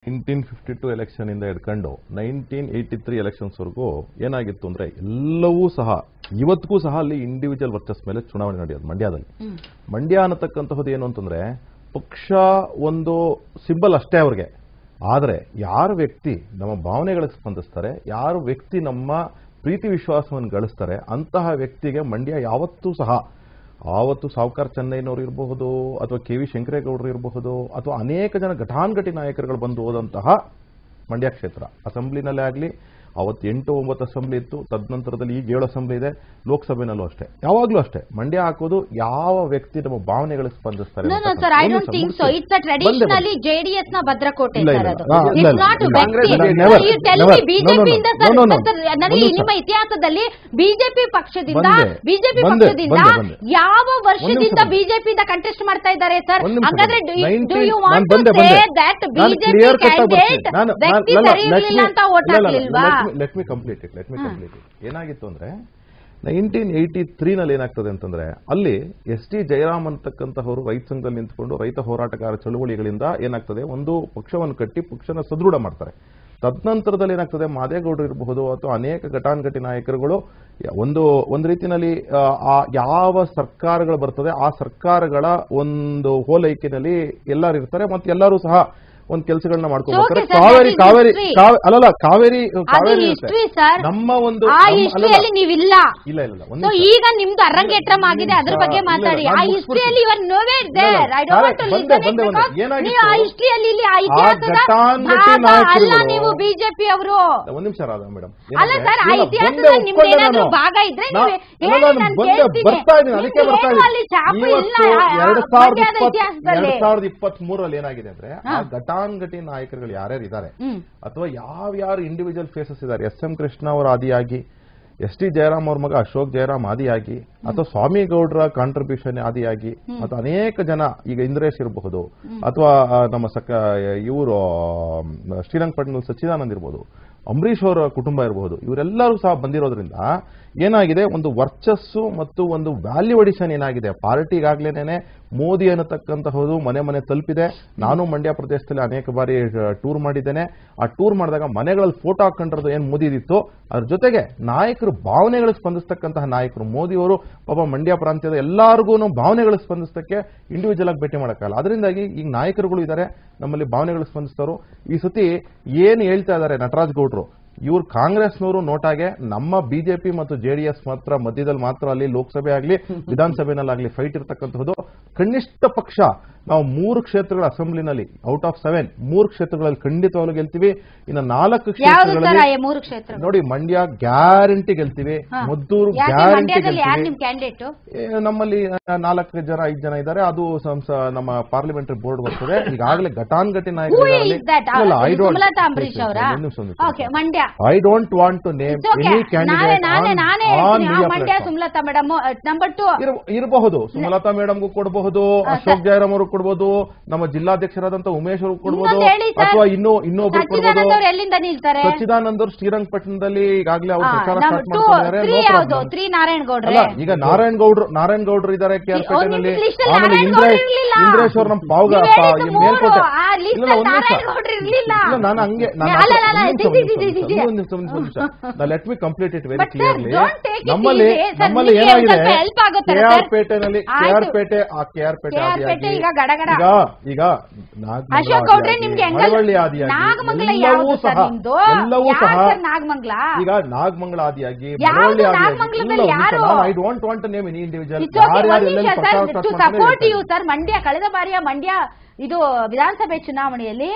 Nineteen fifty to election ಇಂದ ಹಿಡ್ಕೊಂಡು nineteen eighty three elections ವರೆಗೂ ಏನಾಗಿತ್ತು ಅಂದ್ರೆ ಎಲ್ಲವೂ ಸಹ ಇವತ್ತಿಗೂ ಸಹ ಅಲ್ಲಿ ಇಂಡಿವಿಜುವಲ್ ವರ್ಚಸ್ ಮೇಲೆ ಚುನಾವಣೆ ನಡೆಯೋದು ಮಂಡ್ಯದಲ್ಲಿ ಮಂಡ್ಯ ಅನ್ನತಕ್ಕಂತಹದ್ದು ಏನು ಅಂತಂದ್ರೆ ಪಕ್ಷ ಒಂದು ಸಿಂಬಲ್ ಅಷ್ಟೇ ಅವ್ರಿಗೆ ಆದರೆ ಯಾರ ವ್ಯಕ್ತಿ ನಮ್ಮ ಭಾವನೆಗಳಿಗೆ ಸ್ಪಂದಿಸ್ತಾರೆ ಯಾರ ವ್ಯಕ್ತಿ ನಮ್ಮ ಪ್ರೀತಿ ವಿಶ್ವಾಸವನ್ನು ಗಳಿಸ್ತಾರೆ ಅಂತಹ ವ್ಯಕ್ತಿಗೆ ಮಂಡ್ಯ ಯಾವತ್ತೂ ಸಹ ಆವತ್ತು ಸಾವುಕಾರ್ ಚೆನ್ನೈನವರು ಇರಬಹುದು ಅಥವಾ ಕೆ ವಿ ಶಂಕರೇಗೌಡರು ಇರಬಹುದು ಅಥವಾ ಅನೇಕ ಜನ ಘಟಾನ್ಘಟಿ ನಾಯಕರುಗಳು ಬಂದು ಹೋದಂತಹ ಮಂಡ್ಯ ಕ್ಷೇತ್ರ ಅಸೆಂಬ್ಲಿನಲ್ಲೇ ಆಗಲಿ ಅವತ್ತು ಎಂಟು ಒಂಬತ್ತು ಅಸೆಂಬ್ಲಿ ಇತ್ತು ತದನಂತರದಲ್ಲಿ ಈಗ ಏಳು ಅಸೆಂಬ್ಲಿ ಇದೆ ಲೋಕಸಭೆನಲ್ಲೂ ಅಷ್ಟೇ ಯಾವಾಗಲೂ ಅಷ್ಟೇ ಮಂಡ್ಯ ಹಾಕೋದು ಯಾವ ವ್ಯಕ್ತಿ ನಮ್ಮ ಭಾವನೆಗಳಿಗೆ ಸ್ಪಂದಿಸ್ತಾರೆ No, no, ಅಂತಕ್ಕಂಥ- sir. I ಒಂದು don't ನಿಮಿಷ, think so. ಮುಗಿಸ್ತೀನಿ. It's a traditionally JDS ನ ಭದ್ರಕೋಟೆ ಇಲ್ಲ, ಸರ್ ಇಲ್ಲ, ಅದು. ಇಲ್ಲ. ಹಾ, ಇಲ್ಲ, It's ಇಲ್ಲ, not ಇಲ್ಲ. ವ್ಯಕ್ತಿ. ಇಲ್ಲ, So never, you tell never. me BJP No, no, ಇಂದ no. Sir No, no, no. Sir, ನನಗೆ ಒಂದು ನಿಮ್ಮ ನಿಮಿಷ. ಇತಿಹಾಸದಲ್ಲಿ ಬಿಜೆಪಿ ಪಕ್ಷದಿಂದ ಬಂದೆ. ಬಿಜೆಪಿ ಬಂದೆ, ಪಕ್ಷದಿಂದ ಬಂದೆ, ಬಂದೆ. ಯಾವ ವರ್ಷದಿಂದ ಬಂದೆ. ಬಿಜೆಪಿ ಇಂದ ಕಂಟೆಸ್ಟ್ ಮಾಡ್ತಾ ಇದ್ದಾರೆ ಸರ್ ಒಂದ್ ನಿಮಿಷ ಹಾಗಾದ್ರೆ ಬಂದೆ. ಡು 19 ಯು ನಾನ್ ವಾಂಟ್ ಟು ಬಂದೆ, ಸೇ ಬಂದೆ. ದಟ್ ನಾನು ಬಿಜೆಪಿ clear cut ಆಗಿ ಕ್ಯಾಂಡಿಡೇಟ್ ಬರ್ತೀನಿ. ನಾನು- ವ್ಯಕ್ತಿ ನಾನು- ಸರಿ let ಇರಲಿಲ್ಲ me- ಅಂತ ಓಟ್ ಇಲ್ಲ, ಇಲ್ಲ, ಹಾಕ್ಲಿಲ್ವಾ let me- let me complete it, let me complete it. ಏನಾಗಿತ್ತು ಅಂದ್ರೆ ನೈನ್ಟೀನ್ ಏಯ್ಟಿ ತ್ರೀನಲ್ಲಿ ಏನಾಗ್ತದೆ ಅಂತಂದ್ರೆ ಅಲ್ಲಿ ಎಸ್ ಟಿ ಜಯರಾಮ್ ಅಂತಕ್ಕಂತಹವರು ರೈತ ಸಂಘದಲ್ಲಿ ನಿಂತ್ಕೊಂಡು ರೈತ ಹೋರಾಟಗಾರ ಚಳುವಳಿಗಳಿಂದ ಏನಾಗ್ತದೆ ಒಂದು ಪಕ್ಷವನ್ನು ಕಟ್ಟಿ ಪಕ್ಷನ ಸದೃಢ ಮಾಡ್ತಾರೆ ತದನಂತರದಲ್ಲಿ ಏನಾಗ್ತದೆ ಮಾದೇಗೌಡರು ಇರಬಹುದು ಅಥವಾ ಅನೇಕ ಘಟಾನುಘಟಿ ನಾಯಕರುಗಳು ಒಂದು ಒಂದು ರೀತಿಯಲ್ಲಿ ಆ, ಆ ಯಾವ ಸರ್ಕಾರಗಳು ಬರ್ತದೆ ಆ ಸರ್ಕಾರಗಳ ಒಂದು ಹೋಲೈಕೆನಲ್ಲಿ ಎಲ್ಲರೂ ಇರ್ತಾರೆ ಮತ್ತೆ ಎಲ್ಲರೂ ಸಹ ಒಂದು ಕೆಲಸಗಳನ್ನ ಮಾಡ್ಕೊಂಡು Okay, ಬರ್ತಾರೆ sir, Kaveri that is Kaveri history. ಕಾವೆ- ಅಲ್ಲಲ್ಲ ಕಾವೇರಿ ಅದು ಕಾವೇರಿ ಹಿಸ್ಟ್ರಿ ಇರುತ್ತೆ. ಸರ್ ನಮ್ಮ ಒಂದು ಆ ನಮ್ಮ- ಅಲ್ಲಲ್ಲ. ಹಿಸ್ಟ್ರಿಯಲ್ಲಿ ನೀವಿಲ್ಲ ಇಲ್ಲ ಇಲ್ಲ ಇಲ್ಲ ಒಂದು ಸೊ ನಿಮಿಷ. ಈಗ ನಿಮ್ದು ಅರಂಗೇಟ್ರಂ ಆಗಿದೆ ಅದ್ರ ಇಲ್ಲ, ಬಗ್ಗೆ ಇಲ್ಲ, ಮಾತಾಡಿ ನಾನು ಆ ಮುಗಿಸ್ಬಿಡ್ತೀನಿ. ಹಿಸ್ಟ್ರಿಯಲ್ಲಿ ಇವರ್ ನೋವೇ ಇಲ್ಲ, there I don't want to ಬಂದೆ, ಲಿಸನ್ ಬಂದೆ, ಬಂದೆ. ಏನಾಗಿತ್ತು? ನೀವು ಆ ಹಿಸ್ಟ್ರಿಯಲ್ಲಿ ಇಲ್ಲಿ ಆ ಆ ಇತಿಹಾಸದ ಘಟಾನುಘಟಿ ಭಾಗ ಅಲ್ಲ ನಾಯಕರುಗಳು- ನೀವು ಬಿಜೆಪಿ ಅವರು ಒಂದ್ ನಿಮಿಷ ರಾಧಾ ಮೇಡಮ್ ಅಲ್ಲ ಸರ್ ಆ ಇತಿಹಾಸದ ನಿಮ್ದು ಏನಾದ್ರು ಭಾಗ ಇದ್ರೆ ನೀವು ಹೇಳಿ ನಾನು ಕೇಳ್ತೀನಿ ಬರ್ತಾ ಇದ್ದೀನಿ ಅದಕ್ಕೆ ನಿಮ್ದು ಬರ್ತಾ ಏನು ಅಲ್ಲಿ ಚಾಪು ಇದ್ದೀನಿ ಇಲ್ಲ ಇವತ್ತು ಆ- ಆ ಎರಡ್ ಸಾವಿರದ ಮಂಡ್ಯದ ಇಪ್ಪತ್ ಇತಿಹಾಸದಲ್ಲಿ ಎರಡ್ ಸಾವಿರದ ಇಪ್ಪತ್ತ್ ಮೂರಲ್ಲಿ ಏನಾಗಿದೆ ಅಂದ್ರೆ ಆ ಹಾ. ಘಟಾನ್ಘಟಿ ನಾಯಕರುಗಳು ಯಾರ್ಯಾರು ಇದ್ದಾರೆ ಹ್ಮ್ ಅಥವಾ ಯಾವ ಯಾರು ಇಂಡಿವಿಜುವಲ್ ಫೇಸಸ್ ಇದ್ದಾರೆ ಎಸ್ ಎಂ ಕೃಷ್ಣ ಅವರ ಆದಿಯಾಗಿ ಎಸ್ ಟಿ ಜಯರಾಮ್ ಅವ್ರ ಮಗ ಅಶೋಕ್ ಜಯರಾಮ್ ಆದಿಯಾಗಿ ಅಥವಾ ಸ್ವಾಮಿ ಗೌಡ್ರ ಕಾಂಟ್ರಿಬ್ಯೂಷನ್ ಆದಿಯಾಗಿ ಅಥವಾ ಅನೇಕ ಜನ ಈಗ ಇಂದ್ರೇಶ್ ಇರಬಹುದು ಅಥವಾ ಆ, ನಮ್ಮ ಸಕ ಇವರು ಶ್ರೀರಂಗಪಟ್ಟಣ ಸಚ್ಚಿದಾನಂದ್ ಇರ್ಬೋದು ಅಂಬರೀಶ್ ಅವರ ಕುಟುಂಬ ಇರಬಹುದು ಇವರೆಲ್ಲರೂ ಸಹ ಬಂದಿರೋದ್ರಿಂದ ಏನಾಗಿದೆ ಒಂದು ವರ್ಚಸ್ಸು ಮತ್ತು ಒಂದು ವ್ಯಾಲ್ಯೂ ಅಡಿಷನ್ ಏನಾಗಿದೆ ಪಾರ್ಟಿಗಾಗ್ಲೇನೆ ಮೋದಿ ಅನ್ನತಕ್ಕಂತಹದ್ದು ಮನೆ ಮನೆ ತಲುಪಿದೆ ನಾನು ಮಂಡ್ಯ ಪ್ರದೇಶದಲ್ಲಿ ಅನೇಕ ಬಾರಿ ಟೂರ್ ಮಾಡಿದ್ದೇನೆ ಆ ಟೂರ್ ಮಾಡಿದಾಗ ಮನೆಗಳಲ್ಲಿ ಫೋಟೋ ಹಾಕೊಂಡಿರೋದು ಏನ್ ಮೋದಿ ಇತ್ತು ಅದ್ರ ಜೊತೆಗೆ ನಾಯಕರು ಭಾವನೆಗಳಿಗೆ ಸ್ಪಂದಿಸ್ತಕ್ಕಂತಹ ನಾಯಕರು ಮೋದಿ ಅವರು ಪಾಪ ಮಂಡ್ಯ ಪ್ರಾಂತ್ಯದ ಎಲ್ಲಾರ್ಗು ಭಾವನೆಗಳಿಗೆ ಸ್ಪಂದಿಸಕ್ಕೆ ಇಂಡಿವಿಜುವಲ್ ಆಗಿ ಭೇಟಿ ಮಾಡಕ್ಕಲ್ಲ ಅದರಿಂದಾಗಿ ಈಗ ನಾಯಕರುಗಳು ಇದ್ದಾರೆ ನಮ್ಮಲ್ಲಿ ಭಾವನೆಗಳಿಗೆ ಸ್ಪಂದಿಸ್ತಾರೋ ಈ ಸತಿ ಏನು ಹೇಳ್ತಾ ಇದ್ದಾರೆ ನಟರಾಜ್ ಗೌಡ್ರು ಇವ್ರು ಕಾಂಗ್ರೆಸ್ನವರು ನೋಟಾಗೆ ನಮ್ಮ ಬಿಜೆಪಿ ಮತ್ತು ಜೆಡಿಎಸ್ ಮಾತ್ರ ಮಧ್ಯದಲ್ಲಿ ಮಾತ್ರ ಅಲ್ಲಿ ಲೋಕಸಭೆ ಆಗಲಿ ವಿಧಾನಸಭೆನಲ್ಲಾಗಲಿ ಫೈಟ್ ಇರತಕ್ಕಂತಹದ್ದು ಕನಿಷ್ಠ ಪಕ್ಷ ನಾವು ಮೂರು ಕ್ಷೇತ್ರಗಳ ಅಸೆಂಬ್ಲಿನಲ್ಲಿ ಔಟ್ ಆಫ್ ಸೆವೆನ್ ಮೂರು ಕ್ಷೇತ್ರಗಳಲ್ಲಿ ಖಂಡಿತವಾಗ್ಲೂ ಗೆಲ್ತೀವಿ ಇನ್ನು ನಾಲ್ಕು ಯಾವ್ದು ಸರ್ ಕ್ಷೇತ್ರಗಳಲ್ಲಿ ಆ ಮೂರು ಕ್ಷೇತ್ರ ನೋಡಿ ಮಂಡ್ಯ ಗ್ಯಾರಂಟಿ ಗೆಲ್ತೀವಿ ಹಾ. ಮದ್ದೂರು ಯಾಕೆ ಗ್ಯಾರಂಟಿ ಮಂಡ್ಯದಲ್ಲಿ ಯಾರು ಗೆಲ್ತೀವಿ ನಿಮ್ ಕ್ಯಾಂಡಿಡೇಟ್ ಏ, ನಮ್ಮಲ್ಲಿ ಆ, ನಾಲ್ಕು ಜನ ಐದು ಜನ ಇದ್ದಾರೆ ಅದು ಸಂಸ- ನಮ್ಮ ಪಾರ್ಲಿಮೆಂಟರಿ ಬೋರ್ಡ್ ಬರ್ತದೆ ಈಗಾಗಲೇ ಘಟಾನ್ಘಟಿ who is that Sumalatha Ambareesh ಅವರ okay Mandya I don't want to name It's okay. Any ನಾನೇ ನಾನೇ ನಾನೇ ಹೇಳ್ತೀನಿ. ಆ Mandya candidate Sumalatha madam number two ಇರಬಹುದು ಸುಮಲತಾ ಮೇಡಮ್ಗೂ ಕೊಡಬಹುದು ಅಶೋಕ್ ಜಯರಾಮ್ ಅವರು ಕೊಡಬಹುದು ನಮ್ಮ ಜಿಲ್ಲಾಧ್ಯಕ್ಷರಾದಂತ ಉಮೇಶ್ ಅವರು ಕೊಡಬಹುದು ಇನ್ನೊಂದು ಹೇಳಿ ಸರ್. ಅಥವಾ ಇನ್ನೂ ಇನ್ನೊಬ್ರು ಕೊಡಬಹುದು ಸಚ್ಚಿದಾನಂದ ಅವ್ರು ಎಲ್ಲಿಂದ ನಿಲ್ತಾರೆ ಸಚ್ಚಿದಾನಂದ್ ಅವರು ಶ್ರೀರಂಗಪಟ್ಟಣದಲ್ಲಿ ಈಗಾಗಲೇ ಅವ್ರು ಪ್ರಚಾರ ಸ್ಟಾರ್ಟ್ ಟು ಮಾಡ್ಕೊಂಡಿದ್ದಾರೆ ತ್ರೀ No ಯಾವ್ದು problem. ತ್ರೀ ನಾರಾಯಣ್ ಗೌಡ್ರೆ ಅಲ್ಲ ಈಗ ನಾರಾಯಣ್ ಗೌಡ್ರು ನಾರಾಯಣ್ ಗೌಡ್ರು ಇದ್ದಾರೆ ಕೆ ಆರ್ ಈ- ಒಂದ್ ಪೇಟೆನಲ್ಲಿ ನಿಮಿಷ list ಅಲ್ಲಿ ಆಮೇಲೆ ನಾರಾಯಣ್ ಇಂದ್ರೇಶ್ ಗೌಡ್ರು ಇರ್ಲಿಲ್ಲ. ಇಂದ್ರೇಶ್ ಅವ್ರು ನಮ್ಮ ಪಾವ್ಗ ನೀವ್ ಪಾ- ಹೇಳಿದ್ದು ಈ ಮೇಲ್ಕೋಟೆ ಮೂರು. ಆ list ಇಲ್ಲ, ಅಲ್ಲಿ ಒಂದ್ ನಿಮಿಷ. ನಾರಾಯಣ್ ಗೌಡ್ರು ಇರ್ಲಿಲ್ಲ. ಇಲ್ಲ ನಾನು ಹಂಗೆ ನಾನು ಅಲ್ಲ, ಅಲ್ಲ, ಅಲ್ಲ, ಒಂದ್ ನಿಮಿಷ, ದಿ- ದಿ- ಒಂದ್ ದಿ- ನಿಮಿಷ, ದಿ- ಒಂದ್ ನಿಮಿಷ, ಒಂದ್ ನಿಮಿಷ, ಒಂದ್ ನಿಮಿಷ. Let me complete it very But sir, clearly don't take it ನಮ್ಮಲ್ಲಿ easy. Sir, ನಮ್ಮಲ್ಲಿ ನಿಮ್ಗೆ ಒಂದ್ ಏನಾಗಿದೆ ಸ್ವಲ್ಪ help ಆಗುತ್ತೆ ಕೆ sir. ಆರ್ ಪೇಟೆನಲ್ಲಿ ಕೆ ಆರ್ ಆಯ್ತು. ಪೇಟೆ ಆ ಕೆ ಆರ್ ಪೇಟೆ KR ಆದಿಯಾಗಿ ಪೇಟೆ ಈಗ ಗಡಗಡ. ಈಗ ಈಗ ನಾಗಮಂಗಲ ಅಶೋಕ್ ಗೌಡ್ರೆ ಆದಿಯಾಗಿ, ನಿಮ್ಗೆ ಹೆಂಗಲ್ಲ ಮಳವಳ್ಳಿ ಆದಿಯಾಗಿ ನಾಗಮಂಗಲ ಎಲ್ಲವೂ ಯಾವ್ದು ಸಹ ಸರ್ ನಿಮ್ದು ಎಲ್ಲವೂ ಯಾರ್ ಸಹ ಸರ್ ನಾಗಮಂಗಲ ಈಗ ನಾಗಮಂಗಲ ಆದಿಯಾಗಿ ಯಾವ್ದು ಮಳವಳ್ಳಿ ಆದಿಯಾಗಿ ನಾಗಮಂಗಲದಲ್ಲಿ ಯಾರು? I don't want name any individual It's okay, ಯಾರ್ಯಾರು ಒಂದ್ ನಿಮಿಷ ಎಲ್ಲೆಲ್ಲಿ ಪ್ರಚಾರ sir, ಸ್ಟಾರ್ಟ್ to ಮಾಡ್ತಾರೆ support ಹೇಳ್ತಾ you, sir, ಮಂಡ್ಯ ಕಳೆದ ಬಾರಿಯ ಮಂಡ್ಯ ಇದು ವಿಧಾನಸಭೆ ಚುನಾವಣೆಯಲ್ಲಿ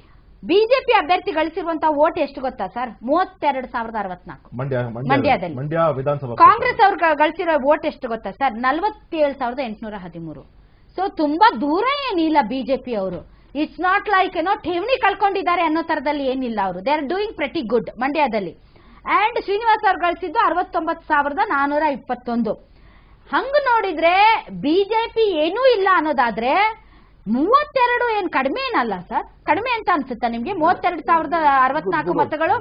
ಬಿಜೆಪಿ ಅಭ್ಯರ್ಥಿ ಗಳಿಸಿರುವಂತಹ ವೋಟ್ ಎಷ್ಟು ಗೊತ್ತಾ ಸರ್ ಮೂವತ್ತೆರಡು ಸಾವಿರದ ಅರವತ್ನಾಲ್ಕು ಮಂಡ್ಯ ಮಂಡ್ಯದಲ್ಲಿ. ಮಂಡ್ಯ ವಿಧಾನಸಭಾ ಕಾಂಗ್ರೆಸ್ ಅವ್ರು ಗ- ಗಳಿಸಿರೋ ವೋಟ್ ಎಷ್ಟು ಗೊತ್ತಾ ಸರ್ ನಲವತ್ತೇಳು ಸಾವಿರದ ಎಂಟುನೂರ ಹದಿಮೂರು ಸೊ ತುಂಬಾ ದೂರ ಏನಿಲ್ಲ ಬಿಜೆಪಿ ಅವರು ಇಟ್ಸ್ ನಾಟ್ ಲೈಕ್ ಏನೋ ಠೇವಣಿ ಕಳ್ಕೊಂಡಿದ್ದಾರೆ ಅನ್ನೋ ತರದಲ್ಲಿ ಏನಿಲ್ಲ ಅವರು they are doing pretty good ಮಂಡ್ಯದಲ್ಲಿ ಅಂಡ್ ಶ್ರೀನಿವಾಸ್ ಅವ್ರು ಗಳಿಸಿದ್ದು ಅರವತ್ತೊಂಬತ್ತು ಸಾವಿರದ ನಾನೂರ ಇಪ್ಪತ್ತೊಂದು ಹಂಗ ನೋಡಿದ್ರೆ ಬಿಜೆಪಿ ಏನೂ ಇಲ್ಲ ಅನ್ನೋದಾದ್ರೆ ಮೂವತ್ತೆರಡು ಏನ್ ಕಡಿಮೆ ಏನಲ್ಲ ಸರ್ ಕಡಿಮೆ ಅಂತ ಅನ್ಸುತ್ತಾ ನಿಮ್ಗೆ ಮೂವತ್ತೆರಡು ಸಾವಿರದ ಅರವತ್ನಾಲ್ಕು ಮತಗಳು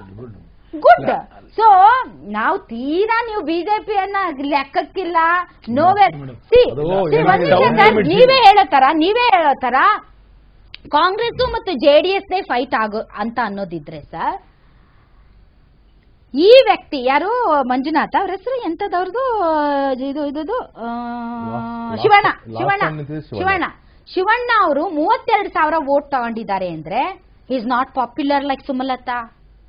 ಗುಡ್ ಸೊ ನಾವು ತೀರಾ ನೀವು ಬಿಜೆಪಿಯನ್ನ ಲೆಕ್ಕಕ್ಕಿಲ್ಲ ನೋವೇ ಸಿ ಅದು ಏನಾಗಿದೆ? ನೀವೇ ಹೇಳೋ ತರ ನೀವೇ ಹೇಳೋ ತರ ಕಾಂಗ್ರೆಸ್ ಮತ್ತು ಜೆಡಿಎಸ್ ಫೈಟ್ ಆಗೋ ಅಂತ ಅನ್ನೋದಿದ್ರೆ ಸರ್ ಈ ವ್ಯಕ್ತಿ ಯಾರು ಮಂಜುನಾಥ ಅವ್ರ ಹೆಸರು ಎಂತದವ್ರದ್ದು ಇದು ಇದು ಆ, Last- Shivanna last Shivanna time ನಿಂತಿದ್ದು ಶಿವಣ್ಣ. ಶಿವಣ್ಣ ಶಿವಣ್ಣ ಅವರು ಮೂವತ್ತೆರಡು ಸಾವಿರ ವೋಟ್ ತಗೊಂಡಿದ್ದಾರೆ ಅಂದ್ರೆ is not popular like Sumalatha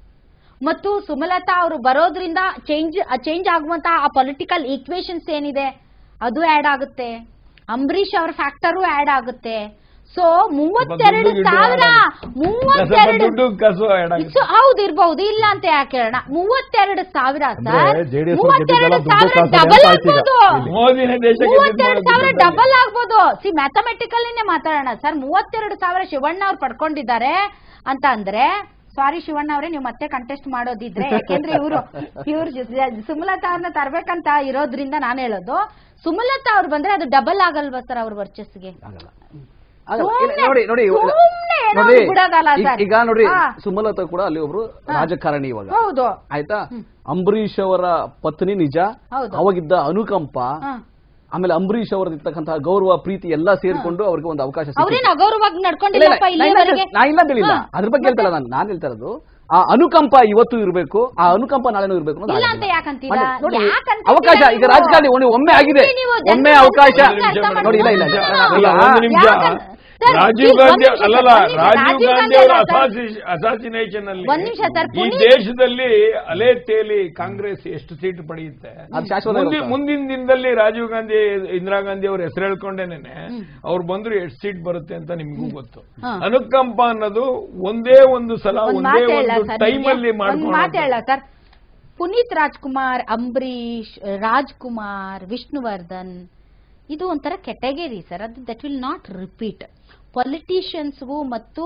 ಮತ್ತು ಸುಮಲತಾ ಅವರು ಬರೋದ್ರಿಂದ ಚೇಂಜ್ ಚೇಂಜ್ ಆಗುವಂತಹ ಆ ಪೊಲಿಟಿಕಲ್ ಈಕ್ವೇಶನ್ಸ್ ಏನಿದೆ ಅದು ಆಡ್ ಆಗುತ್ತೆ ಅಂಬರೀಷ್ ಅವ್ರ ಫ್ಯಾಕ್ಟರು ಆಡ್ ಆಗುತ್ತೆ ಸೊ ಮೂವತ್ತೆರಡು ದುಡ್ಡು ಗಿಡ್ಡು ಸಾವಿರ ಸ್ವಲ್ಪ ಮೂವತ್ತೆರಡು ದುಡ್ಡು ಕಸು add ಆಗುತ್ತೆ. ಸೊ ಹೌದು ಇರ್ಬಹುದು ಇಲ್ಲ ಅಂತ ಯಾಕೆ ಹೇಳೋಣ ಮೂವತ್ತೆರಡು ಸಾವಿರ ಅಂದ್ರೆ ಸರ್ JDS ಅವ್ರು ಮೂವತ್ತೆರಡು ಗೆದ್ದಿದ್ದೆಲ್ಲ ಸಾವಿರ ದುಡ್ಡು ಕಾಸು ಡಬಲ್ ಅಂತ ಆಯ್ತು ಈಗ. ಆಗ್ಬೋದು ಮೋದಿನೇ ದೇಶಕ್ಕೆ ಮೂವತ್ತೆರಡು ಸಾವಿರ ಡಬಲ್ ಆಗ್ಬೋದು ಸಿ ಮ್ಯಾಥಮೆಟಿಕಲ್ಲಿನೇ ಮಾತಾಡೋಣ ಸರ್ ಮೂವತ್ತೆರಡು ಸಾವಿರ ಶಿವಣ್ಣ ಅವ್ರು ಪಡ್ಕೊಂಡಿದ್ದಾರೆ ಅಂತ ಅಂದ್ರೆ ಸಾರಿ ಶಿವಣ್ಣ ಅವರೇ ನೀವು ಮತ್ತೆ ಕಂಟೆಸ್ಟ್ ಮಾಡೋದಿದ್ರೆ ಯಾಕೆಂದ್ರೆ ಇವರು ಇವ್ರು ಸುಮಲತಾ ಅವ್ರನ್ನ ತರ್ಬೇಕಂತ ಇರೋದ್ರಿಂದ ನಾನು ಹೇಳೋದು ಸುಮಲತಾ ಅವ್ರು ಬಂದ್ರೆ ಅದು ಡಬಲ್ ಆಗಲ್ವಾ ಸರ್ ಅವ್ರ ವರ್ಚಸ್ಗೆ ಆಗಲ್ಲ ಆಗಲ್ಲ. ಸುಮ್ನೆ- ಇಲ್ಲ, ನೋಡಿ ನೋಡಿ ಸುಮ್ನೆ ಏನೋ ನೋಡಿ ಬಿಡೋದಲ್ಲ ಈಗ- ಸರ್. ಈಗ ನೋಡಿ ಹಾ. ಸುಮಲತಾ ಕೂಡ ಅಲ್ಲಿ ಒಬ್ರು ರಾಜಕಾರಣಿ ಇವಾಗ ಹೌದು ಆಯ್ತಾ ಅಂಬರೀಷ್ ಅವರ ಪತ್ನಿ ನಿಜ ಹೌದು. ಅವಾಗಿದ್ದ ಅನುಕಂಪ ಹ. ಆಮೇಲೆ ಅಂಬರೀಷ್ ಅವರದಿರ್ತಕ್ಕಂತಹ ಗೌರವ ಪ್ರೀತಿ ಎಲ್ಲ ಸೇರ್ಕೊಂಡು ಅವ್ರಿಗೆ ಒಂದು ಅವಕಾಶ ಸಿಕ್ಕಿತ್ತು. ಅವ್ರೇನ್ ಅಗೌರವಾಗಿ ಇಲ್ಲ, ಇಲ್ಲ, ನಡ್ಕೊಂಡಿಲ್ಲಪ್ಪ ನಾ ಇಲ್ಲ ಇಲ್ಲಿವರೆಗೆ ನಾ ಇಲ್ಲ ಅಂತ ಹೇಳಿಲ್ಲ ಹಾ. ಅದ್ರ ಬಗ್ಗೆ ಹೇಳ್ತಲ್ಲ ನಾನು ನಾನು ಹೇಳ್ತಾ ಇರೋದು ಆ ಅನುಕಂಪ ಇವತ್ತು ಇರಬೇಕು ಆ ಅನುಕಂಪ ನಾಳೆನೂ ಇರಬೇಕು ಅನ್ನೋದು ಇಲ್ಲ ಆಗಿಲ್ಲ. ಅಂತ ಯಾಕಂತೀರಾ? ಮತ್ತೆ ನೋಡಿ, ಯಾಕಂತೀರಾ ಅವಕಾಶ ಈಗ ನೀವು? ರಾಜಕಾರಣಿ ಒಮ್ಮೆ- ಒಮ್ಮೆ ಆಗಿದೆ ಒಮ್ಮೆ ನೀವು ಒಮ್ಮೆ ಜನರ ಅವಕಾಶ ಮನಸ್ಸನ್ನ ಅರ್ಥ ನೋಡಿ ಇಲ್ಲ ಇಲ್ಲ ಇಲ್ಲ. ಮಾಡ್ಕೊಂಡು ಅಲ್ಲ, ಒಂದು ನಿಮಿಷ ಯಾಕಂದ್ರೆ- ಸರ್, ರಾಜೀವ್ ಒಂದ್ ಗಾಂಧಿ ನಿಮಿಷ ಅಲ್ಲಲ್ಲ ಸರ್, ಒಂದ್ ನಿಮಿಷ. ರಾಜೀವ್ ಗಾಂಧಿ ಅವರ ಅಲ್ಲ ಸರ್. ಅಸಾಸಿನೇಷನ್ ಅಲ್ಲಿ ಒಂದ್ ನಿಮಿಷ ಸರ್, ಈ ಪುನೀತ್- ದೇಶದಲ್ಲಿ ಅಲೆ ತೇಲಿ ಕಾಂಗ್ರೆಸ್ ಎಷ್ಟು ಸೀಟ್ ಪಡೆಯುತ್ತೆ ಅದು ಶಾಶ್ವತ ಮುಂದಿನ ಇರುತ್ತೆ. ಮುಂದಿನ ದಿನದಲ್ಲಿ ರಾಜೀವ್ ಗಾಂಧಿ ಇಂದಿರಾ ಗಾಂಧಿ ಅವ್ರ ಹೆಸರು ಹೇಳ್ಕೊಂಡೇನೆ ಅವ್ರು ಬಂದ್ರು ಎಷ್ಟು ಸೀಟ್ ಬರುತ್ತೆ ಅಂತ ನಿಮ್ಗೂ ಗೊತ್ತು ಹಾ. ಅನುಕಂಪ ಅನ್ನೋದು ಒಂದೇ ಒಂದು ಸಲ ಒಂದ್ ಒಂದೇ ಮಾತು ಹೇಳ ಒಂದು ಸರ್ ಟೈಮ್ ಅಲ್ಲಿ ನಿಮ್ಗೆ? ಒಂದ್ ಮಾತು ಹೇಳ ಮಾಡ್ಕೊಂಡು ಸರ್ ಪುನೀತ್ ರಾಜ್ಕುಮಾರ್ ಅಂಬರೀಶ್ ರಾಜ್ಕುಮಾರ್ ವಿಷ್ಣುವರ್ಧನ್ ಇದು ಒಂಥರ ಕೆಟಗರಿ ಸರ್ ಅದು ದಟ್ ವಿಲ್ ನಾಟ್ ರಿಪೀಟ್ ಪೊಲಿಟಿಷಿಯನ್ಸ್ಗೂ ಮತ್ತು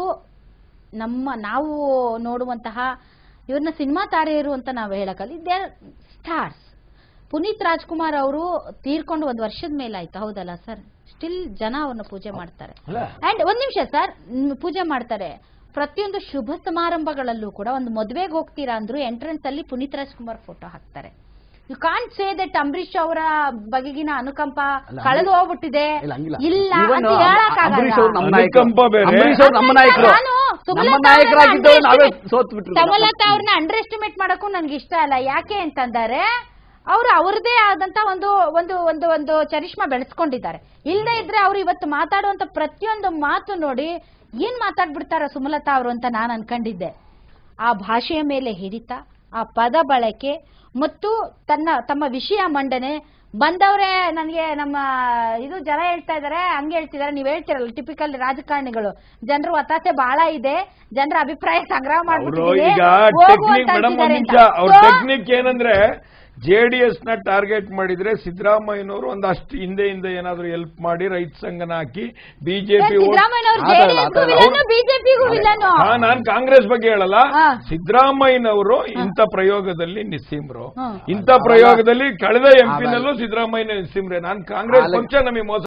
ನಮ್ಮ ನಾವು ನೋಡುವಂತಹ ಇವ್ರನ್ನ ಸಿನಿಮಾ ತಾರೆಯರು ಅಂತ ನಾವು ಹೇಳಕ್ಕಲ್ಲ ದೇ ಸ್ಟಾರ್ಸ್ ಪುನೀತ್ ರಾಜ್ಕುಮಾರ್ ಅವರು ತೀರ್ಕೊಂಡು ಒಂದು ವರ್ಷದ ಮೇಲೆ ಆಯ್ತು ಹೌದಲ್ಲ ಸರ್ ಸ್ಟಿಲ್ ಜನ ಅವ್ರನ್ನ ಪೂಜೆ ಮಾಡ್ತಾರೆ ಅಂಡ್ ಒಂದ್ ನಿಮಿಷ ಸರ್ ಪೂಜೆ ಮಾಡ್ತಾರೆ ಪ್ರತಿಯೊಂದು ಶುಭ ಸಮಾರಂಭಗಳಲ್ಲೂ ಕೂಡ ಒಂದು ಮದುವೆಗೆ ಹೋಗ್ತೀರಾ ಅಂದ್ರು ಎಂಟ್ರೆನ್ಸ್ ಅಲ್ಲಿ ಪುನೀತ್ ರಾಜ್ಕುಮಾರ್ ಫೋಟೋ ಹಾಕ್ತಾರೆ you can't say that Ambareesh ಅವರ ಬಗೆಗಿನ ಅನುಕಂಪ ಅಲ್ಲ, ಕಳೆದು ಹೋಗ್ಬಿಟ್ಟಿದೆ ಇಲ್ಲ ಹಂಗಿಲ್ಲ ಇಲ್ಲ Even ಅಂತ ಹೇಳಕ್ಕಾಗಲ್ಲ. ಅಂಬರೀಶ್ ಅವ್ರು ನಮ್ಮ ನಾಯಕರು ಅನುಕಂಪ ಬೇರೆ. ಅಂಬರೀಶ್ ಅವ್ರು ನಮ್ಮ ಅದ್ರಿಂದ ನಾಯಕರು ನಾನು ಸುಮಲತಾ ನಮ್ಮ ಅವ್ರನ್ನ ನಾಯಕರಾಗಿದ್ದವರು ನಾವೇ underestimate- ಸೋತ್ ಬಿಟ್ರು ಕಮಲತಾ ಅವ್ರನ್ನ ಅಂಡರ್ ಎಸ್ಟಿಮೇಟ್ ಮಾಡಕ್ಕೂ ನನ್ಗೆ ಇಷ್ಟ ಇಲ್ಲ ಯಾಕೆ ಅಂತಂದರೆ ಅವರು ಅವ್ರದೇ ಆದಂತ ಒಂದು ಒಂದು ಒಂದು ಒಂದು ಚರಿಷ್ಮಾ ಬೆಳೆಸ್ಕೊಂಡಿದ್ದಾರೆ ಇಲ್ಲದೆ ಇದ್ರೆ ಅವ್ರು ಇವತ್ತು ಮಾತಾಡುವಂತ ಪ್ರತಿಯೊಂದು ಮಾತು ನೋಡಿ ಏನ್ ಮಾತಾಡ್ಬಿಡ್ತಾರ ಸುಮಲತಾ ಅವರು ಅಂತ ನಾನು ಅನ್ಕೊಂಡಿದ್ದೆ ಆ ಭಾಷೆಯ ಮೇಲೆ ಹಿಡಿತ ಆ ಪದ ಬಳಕೆ ಮತ್ತು ತನ್ನ ತಮ್ಮ ವಿಷಯ ಮಂಡನೆ ಬಂದವರೇ ನನಗೆ ನಮ್ಮ ಇದು ಜನ ಹೇಳ್ತಾ ಇದಾರೆ ಹಂಗೆ ಹೇಳ್ತಿದಾರೆ ನೀವು ಹೇಳ್ತಿರಲ್ಲ ಟಿಪಿಕಲ್ ರಾಜಕಾರಣಿಗಳು ಜನರು ಒತ್ತಾಸೆ ಬಹಳ ಇದೆ ಜನರ ಅಭಿಪ್ರಾಯ ಸಂಗ್ರಹ ಅವರು ಮಾಡ್ಬಿಟ್ಟಿದ್ದೀವಿ ಈಗ ಹೋಗು ಟೆಕ್ನಿಕ್ ಅಂತ ಮೇಡಮ್ ಒಂದ್ ಅಂತಿದ್ದಾರೆ ನಿಮಿಷ ಅಂತ. ಅವ್ರ So, ಟೆಕ್ನಿಕ್ ಏನಂದ್ರೆ ಜೆಡಿಎಸ್ ನ ಟಾರ್ಗೆಟ್ ಮಾಡಿದ್ರೆ ಸಿದ್ದರಾಮಯ್ಯನವರು ಒಂದಷ್ಟು ಹಿಂದೆ ಹಿಂದೆ ಏನಾದ್ರು ಹೆಲ್ಪ್ ಮಾಡಿ ರೈತ ಸಂಘನ ಹಾಕಿ ಬಿಜೆಪಿ ಸಿದ್ದರಾಮಯ್ಯನವರು ಆ ಥರ ಅಲ್ಲ, ಆ ಜೆಡಿಎಸ್ಗೂ ಥರ ಅಲ್ಲ. ವಿಲನ್ನು ಬಿಜೆಪಿಗೂ ವಿಲನ್ನು ನಾನ್ ಕಾಂಗ್ರೆಸ್ ಬಗ್ಗೆ ಹೇಳಲ್ಲ ಹಾ. ಸಿದ್ದರಾಮಯ್ಯನವರು ಇಂಥ ಪ್ರಯೋಗದಲ್ಲಿ ನಿಸ್ಸೀಮ್ರು ಹಾ. ಇಂಥ ಪ್ರಯೋಗದಲ್ಲಿ ಕಳೆದ ಎಂಪಿನಲ್ಲೂ ಸಿದ್ದರಾಮಯ್ಯ ನಿಸ್ಸೀಮ್ರೆ ನಾನ್ ಕಾಂಗ್ರೆಸ್ ಅಲ್ಲ. ಪಕ್ಷ ನಮಗೆ ಮೋಸ